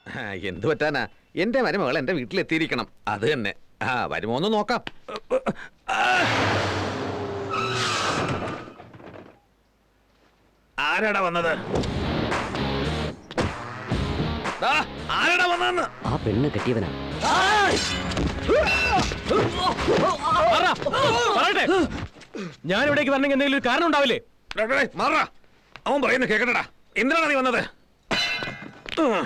ആ, എന്ത് പറ്റാനാ എന്റെ മരുമകൾ എന്റെ വീട്ടിലെത്തിയിരിക്കണം അത് തന്നെ ആ വരുമോ എന്ന് നോക്കാം ആരാടാ വന്നത് ദാ, ആരാടാ വന്നതെന്ന് ആ പെണ്ണ് കെട്ടിയവനാ പറയട്ടെ ഞാൻ ഇവിടേക്ക് വരണമെങ്കിൽ എന്തെങ്കിലും ഒരു കാരണം ഉണ്ടാവില്ലേ ഡേ, ഡേ, ഡേ, മാറാ അവൻ പറയുന്ന കേക്കട്ടടാ എന്തിനാണ് നീ വന്നത് ഉം.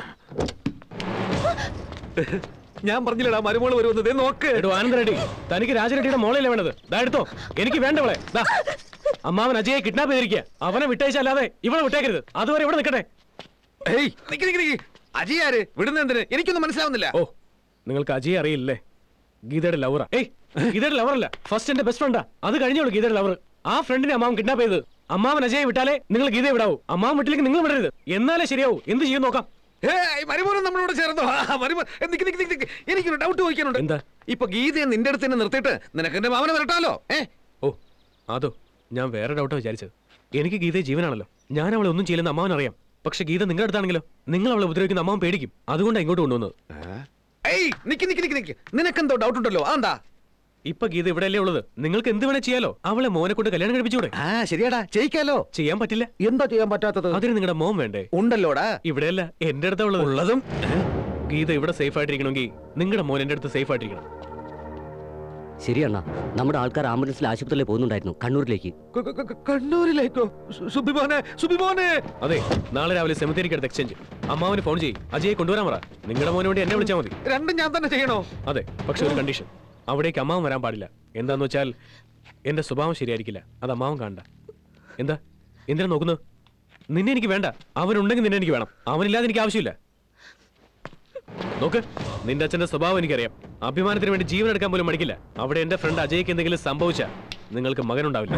ഞാൻ പറഞ്ഞില്ലടാ മരുമോള് വരുന്നത് ദേ നോക്ക് എടോ ആനന്ദ റെഡ്ഡി തനിക്ക് രാജരെഡ്ഡിയുടെ മോളല്ലേ വേണ്ടത് ദാ എടുത്തോ എനിക്ക് വേണ്ടവളെ ദാ അമ്മാവൻ അജയെ കിഡ്നാപ്പ് ചെയ്തിരിക്കുക അവനെ വിട്ടയച്ചല്ലാതെ ഇവളെ വിട്ടേക്കരുത് അതുവരെ ഇവിടെ നിൽക്കട്ടെ ഏയ് നിക്ക് നിക്ക് നിക്ക് അജിയാര് വിടുന്ന എന്തിന് എനിക്കൊന്നും മനസ്സിലാവുന്നില്ല ഓ നിങ്ങൾക്ക് അജയെ അറിയില്ലേ ഗീതയുടെ ലവറാ ഏയ് ഗീതയുടെ ലവറല്ല ഫസ്റ്റ് എന്റെ ബെസ്റ്റ് ഫ്രണ്ടാ അത് കഴിഞ്ഞോളൂ ഗീതയുടെ ലവർ ആ ഫ്രണ്ടിനെ അമ്മാവൻ കിഡ്നാപ്പ് ചെയ്ത് അമ്മാവൻ അജയെ വിട്ടാലേ നിങ്ങൾ ഗീതയെ വിടാവൂ അമ്മാവൻ വിട്ടില്ലെങ്കിൽ നിങ്ങൾ വിടരുത് എന്നാലേ ശരിയാവൂ എന്ത് ചെയ്യും നോക്കാം ഏയ് മരുമോനും നമ്മളോട് ചേർന്നോ ആ, മരുമോൻ ഏ, നിക്ക് നിക്ക് നിക്ക് നിക്ക്. എനിക്കൊരു ഡൗട്ട് ചോദിക്കാനുണ്ട് എന്താ? ഇപ്പൊ ഗീതയെ നിന്റെ അടുത്ത് തന്നെ നിർത്തിയിട്ട് നിനക്ക് എന്റെ മാമനെ വരട്ടാലോ ഏ ഓ അതോ ഞാൻ വേറെ ഡൗട്ടാ വിചാരിച്ചത് എനിക്ക് ഗീതയെ ജീവനാണല്ലോ ഞാൻ അവളെ ഒന്നും ചെയ്യില്ലെന്ന് അമ്മാവൻ അറിയാം പക്ഷെ ഗീത നിങ്ങളുടെ അടുത്താണെങ്കിലോ നിങ്ങൾ അവളെ ഉപദ്രവിക്കുന്ന അമ്മാവൻ പേടിക്കും അതുകൊണ്ടാണ് ഇങ്ങോട്ട് കൊണ്ടുവന്നത് ഏയ് നിക്ക് നിക്ക് നിക്ക് നിക്ക് നിനക്കെന്തോ ഡൗട്ട് ഉണ്ടല്ലോ അതെന്താ ഇപ്പൊ ഗീത ഇവിടെയല്ലേ ഉള്ളത് നിങ്ങൾക്ക് എന്ത് വേണേ ചെയ്യാലോ അവളെ മോനെ കൊണ്ട് കല്യാണം കഴിപ്പിച്ചൂടെ ആ ശരിയാടാ ചെയ്യിക്കാലോ ചെയ്യാൻ പറ്റില്ല എന്താ ചെയ്യാൻ പറ്റാത്തത് അതിന് നിങ്ങളുടെ മോൻ വേണ്ടേ ഉണ്ടല്ലോടാ ഇവിടെയല്ല എന്റെ അടുത്താ ഉള്ളത് ഉള്ളതും ഗീത ഇവിടെ സേഫ് ആയിട്ടിരിക്കണമെങ്കിൽ നിങ്ങളുടെ മോൻ എന്റെ അടുത്ത് സേഫ് ആയിട്ടിരിക്കണം ശരിയണ്ണ നമ്മുടെ ആൾക്കാർ ആംബുലൻസിൽ ആശുപത്രിയിൽ പോകുന്നുണ്ടായിരുന്നു കണ്ണൂരിലേക്ക് ക- ക- ക- കണ്ണൂരിലേക്കോ സു- സുബിമോനെ സുബിമോനെ അതെ നാളെ രാവിലെ സെമിത്തേരിക്ക് അടുത്ത് എക്സ്ചേഞ്ച് അമ്മാവന് ഫോൺ ചെയ്യും അജയെ കൊണ്ടുവരാൻ പറ നിങ്ങളുടെ മോന് വേണ്ടി എന്നെ വിളിച്ചാൽ മതി രണ്ടും ഞാൻ തന്നെ ചെയ്യണോ അതെ പക്ഷെ ഒരു കണ്ടീഷൻ അവിടേക്ക് അമ്മാവൻ വരാൻ പാടില്ല എന്താന്ന് വെച്ചാൽ എന്റെ സ്വഭാവം ശരിയായിരിക്കില്ല അത് അമ്മാവൻ കാണണ്ട എന്താ എന്തിനാ നോക്കുന്നത് നിന്നെ എനിക്ക് വേണ്ട അവനുണ്ടെങ്കിൽ നിന്നെ എനിക്ക് വേണം അവനില്ലാതെ എനിക്ക് ആവശ്യമില്ല നോക്ക് നിന്റെ അച്ഛന്റെ സ്വഭാവം എനിക്കറിയാം അഭിമാനത്തിന് വേണ്ടി ജീവൻ എടുക്കാൻ പോലും മടിക്കില്ല അവിടെ എന്റെ ഫ്രണ്ട് അജയ്ക്ക് എന്തെങ്കിലും സംഭവിച്ചാ നിങ്ങൾക്ക് മകനുണ്ടാവില്ല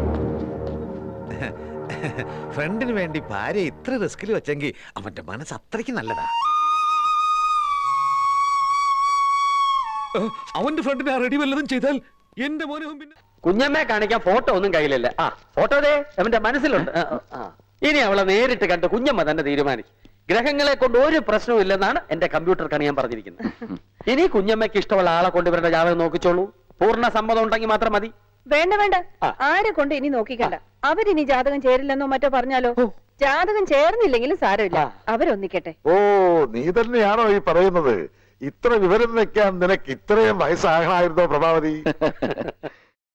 ഫ്രണ്ടിന് വേണ്ടി ഭാര്യ ഇത്ര റിസ്കിൽ വെച്ചെങ്കിൽ അവന്റെ മനസ്സ് അത്രയ്ക്ക് നല്ലതാ ഏ, അവന്റെ ഫ്രണ്ടിനെ റെഡി വല്ലതും ചെയ്താൽ എന്റെ മോനെ അവൻ പിന്നെ കുഞ്ഞമ്മയെ കാണിക്കാൻ ഫോട്ടോ ഒന്നും കയ്യിലില്ല ആ ഫോട്ടോ ദേ അവന്റെ മനസ്സിലുണ്ട് ആ, ആ. ഇനി അവളെ നേരിട്ട് കണ്ട് കുഞ്ഞമ്മ തന്നെ തീരുമാനിക്കും ഗ്രഹങ്ങളെ കൊണ്ട് ഒരു പ്രശ്നവും ഇല്ലെന്നാണ് എന്റെ കമ്പ്യൂട്ടർ കണിയാൻ പറഞ്ഞിരിക്കുന്നത് ഇനി കുഞ്ഞമ്മയ്ക്ക് ഇഷ്ടമുള്ള ആളെ കൊണ്ട് ഇവരുടെ ജാതകം നോക്കിച്ചോളൂ പൂർണ്ണ സമ്മതം ഉണ്ടെങ്കിൽ മാത്രം മതി വേണ്ട വേണ്ട ആ. ആരെ കൊണ്ട് ഇനി നോക്കിക്കണ്ട അവരിനി ജാതകം ചേരില്ലെന്നോ മറ്റോ പറഞ്ഞാലോ ജാതകം ചേർന്നില്ലെങ്കിലും സാരമില്ല ആ. അവരൊന്നിക്കട്ടെ ഓ നീ തന്നെയാണോ ഈ പറയുന്നത് ഇത്ര വിവരം വെക്കാൻ നിനക്ക് ഇത്രയും വയസ്സാകണമായിരുന്നോ പ്രഭാവതി